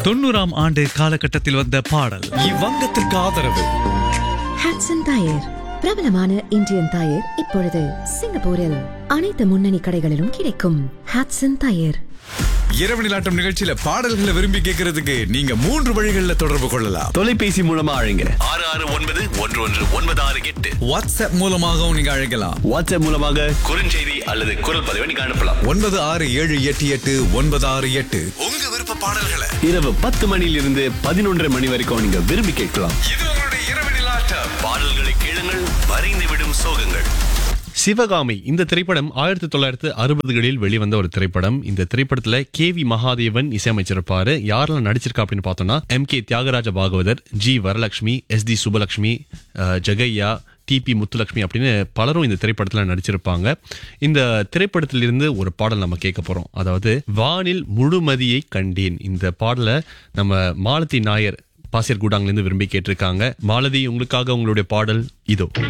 தொண்ணூறாம் ஆண்டு காலகட்டத்தில் வந்த பாடல் இவ்வங்கத்திற்கு ஆதரவு ஹாட்சன் டயர் பிரபலமான இந்தியன் டயர் இப்பொழுது சிங்கப்பூரில் அனைத்து முன்னணி கடைகளிலும் கிடைக்கும் ஹாட்சன் டயர் இரவு நிலாட்டம் நிகழ்ச்சியில பாடல்களை விரும்பி கேட்கறதுக்கு நீங்க மூன்று வழிகளில் தொடர்பு கொள்ளலாம் தொலைபேசி மூலமா அழைங்க ஆறு ஆறு ஒன்பது ஒன்று ஒன்று ஒன்பது ஆறு எட்டு வாட்ஸ்அப் மூலமாகவும் நீங்க அழைக்கலாம் வாட்ஸ்அப் மூலமாக குறுஞ்செய்தி அல்லது குரல் பதிவை நீங்க அனுப்பலாம் ஒன்பது ஆறு ஏழு எட்டு எட்டு ஒன்பது ஆறு எட்டு உங்க விருப்ப பாடல்களை இரவு பத்து மணியிலிருந்து பதினொன்றரை மணி வரைக்கும் நீங்க விரும்பி கேட்கலாம் இது உங்களுடைய இரவு நிலாட்டம் பாடல்களை கேளுங்கள் வரைந்து விடும் சோகங்கள் சிவகாமி இந்த திரைப்படம் ஆயிரத்தி தொள்ளாயிரத்து அறுபதுகளில் வெளிவந்த ஒரு திரைப்படம் இந்த திரைப்படத்துல கே வி மகாதேவன் இசையமைச்சிருப்பாரு யாரெல்லாம் நடிச்சிருக்கா அப்படின்னு பார்த்தோம்னா M K Thyagaraja Bhagavathar G Varalakshmi S D Subbulakshmi அஹ், ஜெகையா டிபி முத்துலட்சுமி அப்படின்னு பலரும் இந்த திரைப்படத்துல நடிச்சிருப்பாங்க இந்த திரைப்படத்திலிருந்து ஒரு பாடல் நம்ம கேட்க போறோம் அதாவது வானில் முழுமதியை கண்டேன் இந்த பாடலை நம்ம மாலதி நாயர் பாசியர் கூடாங்கிலிருந்து விரும்பி கேட்டிருக்காங்க மாலதி உங்களுக்காக உங்களுடைய பாடல் இதோ